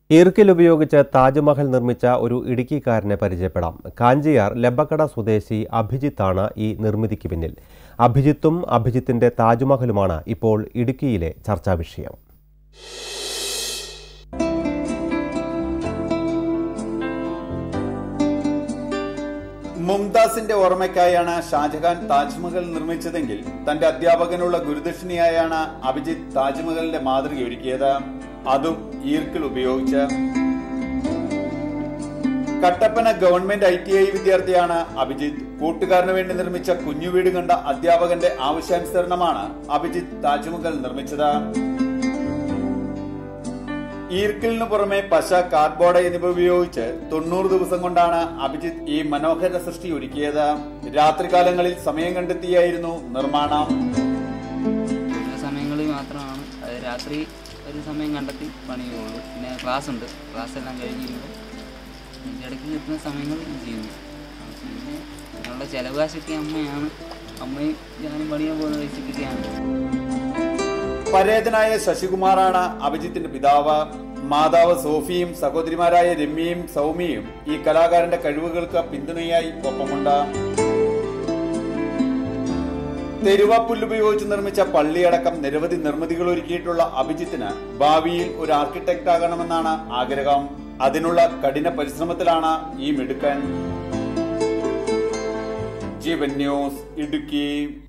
ഈർക്കിൽ ഉപയോഗിച്ച് താജ്മഹൽ നിർമ്മിച്ച ഒരു ഇടുക്കിക്കാരനെ പരിചയപ്പെടാം കാഞ്ചിയാർ ലബക്കട സ്വദേശി അഭിജിത്താണ് ഈ നിർമ്മിതിക്ക് പിന്നിൽ അഭിജിത്തും അഭിജിത്തിന്റെ താജ്മഹലുമാണ് ഇപ്പോൾ ഇടുക്കിയിലെ ചർച്ചാ വിഷയം മുംതാസിന്റെ ഓർമ്മയ്ക്കായാണ് ഷാജഹാൻ താജ്മഹൽ നിർമ്മിച്ചതെങ്കിൽ തന്റെ അധ്യാപകനുള്ള ഗുരുദക്ഷിണയായാണ് അഭിജിത്ത് താജ്മഹലിന്റെ മാതൃക ഒരുക്കിയത് അതും ഈർക്കിൾ ഉപയോഗിച്ച് Kattappana government I T I വിദ്യാർത്ഥിയാണ് അഭിജിത്ത് കൂട്ടുകാരന് വേണ്ടി നിർമ്മിച്ച കുഞ്ഞുവീട് കണ്ട അധ്യാപകന്റെ ആവശ്യാനുസരണമാണ് അഭിജിത്ത് താജ്മഹൽ നിർമ്മിച്ചത് ഈർക്കിലിനു പുറമെ പശ കാർഡ്ബോർഡ് എന്നിവ ഉപയോഗിച്ച് തൊണ്ണൂറ് ദിവസം കൊണ്ടാണ് അഭിജിത്ത് ഈ മനോഹര സൃഷ്ടി ഒരുക്കിയത് രാത്രികാലങ്ങളിൽ സമയം കണ്ടെത്തിയായിരുന്നു നിർമ്മാണം ചില സമയങ്ങളിൽ മാത്രമാണ് അത് രാത്രി ഒരു സമയം കണ്ടെത്തി പണിയുള്ളൂ പിന്നെ ക്ലാസ് ഉണ്ട് ക്ലാസ് എല്ലാം കഴിഞ്ഞ് കഴിയുമ്പോൾ ഇതിൻ്റെ ഇടയ്ക്ക് കിട്ടുന്ന സമയങ്ങളിൽ ഇത് ചെയ്യുന്നു പിന്നെ ഞങ്ങളുടെ ചിലവാശൊക്കെ അമ്മയാണ് അമ്മയും ഞാനും പണിയാൻ പോകുന്ന പൈസക്കൊക്കെയാണ് പരേതനായ ശശികുമാറാണ് അഭിജിത്തിന്റെ പിതാവ് മാതാവ് സോഫിയും സഹോദരിമാരായ രമ്യയും സൗമ്യയും ഈ കലാകാരന്റെ കഴിവുകൾക്ക് പിന്തുണയായി ഒപ്പമുണ്ട് തെരുവാപ്പുല്ലുപയോഗിച്ച് നിർമ്മിച്ച പള്ളിയടക്കം നിരവധി നിർമ്മിതികൾ ഒരുക്കിയിട്ടുള്ള അഭിജിത്തിന് ഭാവിയിൽ ഒരു ആർക്കിടെക്ട് ആകണമെന്നാണ് ആഗ്രഹം അതിനുള്ള കഠിന പരിശ്രമത്തിലാണ് ഈ മിടുക്കൻ ജീവൻ ന്യൂസ് ഇടുക്കി